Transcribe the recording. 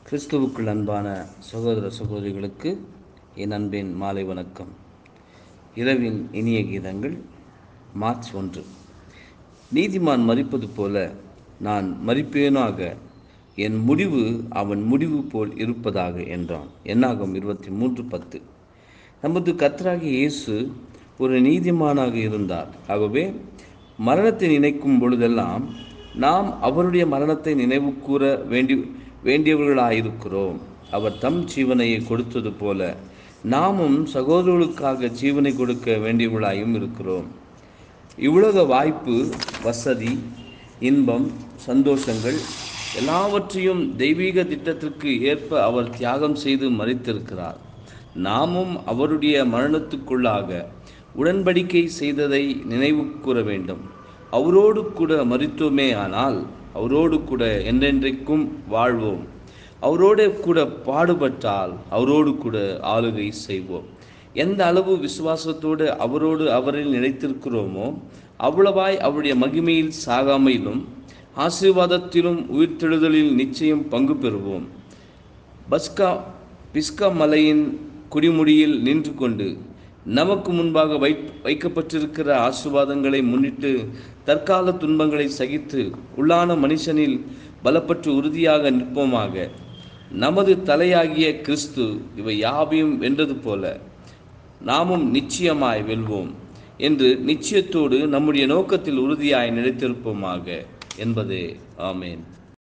கிறிஸ்துவுக்குள் அன்பான சகோதர சகோதரிகளுக்கு என் அன்பின் மாலை வணக்கம் இரவின் இனிய கீதங்கள் மார்ச் ஒன்று நீதிமான் மறிப்பது போல நான் மறிப்பேனாக என் முடிவு அவன் முடிவு போல் இருப்பதாக என்றான் என்னாகும் இருபத்தி மூன்று பத்து நமது கர்த்தராகிய இயேசு ஒரு நீதிமானாக இருந்தார் ஆகவே மரணத்தை நினைக்கும் பொழுதெல்லாம் நாம் அவருடைய மரணத்தை நினைவு கூற வேண்டி வேண்டியவர்களாயிருக்கிறோம் அவர் தம் ஜீவனையை கொடுத்தது போல நாமும் சகோதரர்களுக்காக ஜீவனை கொடுக்க வேண்டியவர்களாயும் இருக்கிறோம் இவ்வுலக வாய்ப்பு வசதி இன்பம் சந்தோஷங்கள் எல்லாவற்றையும் தெய்வீக திட்டத்திற்கு ஏற்ப அவர் தியாகம் செய்து மறித்திருக்கிறார் நாமும் அவருடைய மரணத்துக்குள்ளாக உடன்படிக்கை செய்ததை நினைவு கூற வேண்டும் அவரோடு கூட மறித்தோமே ஆனால் அவரோடு கூட என்றென்றைக்கும் வாழ்வோம் அவரோடு கூட பாடுபட்டால் அவரோடு கூட ஆளுகை செய்வோம் எந்த அளவு விசுவாசத்தோடு அவரோடு அவரில் நிலைத்திருக்கிறோமோ அவ்வளவாய் அவருடைய மகிமையில் சாகாமையிலும் ஆசீர்வாதத்திலும் உயிர்த்தெழுதலில் நிச்சயம் பங்கு பெறுவோம் பஸ்கா பிஸ்கா மலையின் குடிமுடியில் நின்று கொண்டு நமக்கு முன்பாக வை வைக்கப்பட்டிருக்கிற ஆசீர்வாதங்களை முன்னிட்டு தற்கால துன்பங்களை சகித்து உள்ளான மனுஷனில் பலப்பற்று உறுதியாக நிற்போமாக நமது தலையாகிய கிறிஸ்து இவை யாவையும் வென்றது போல நாமும் நிச்சயமாய் வெல்வோம் என்று நிச்சயத்தோடு நம்முடைய நோக்கத்தில் உறுதியாய் நிலைத்திருப்போமாக என்பதே ஆமேன்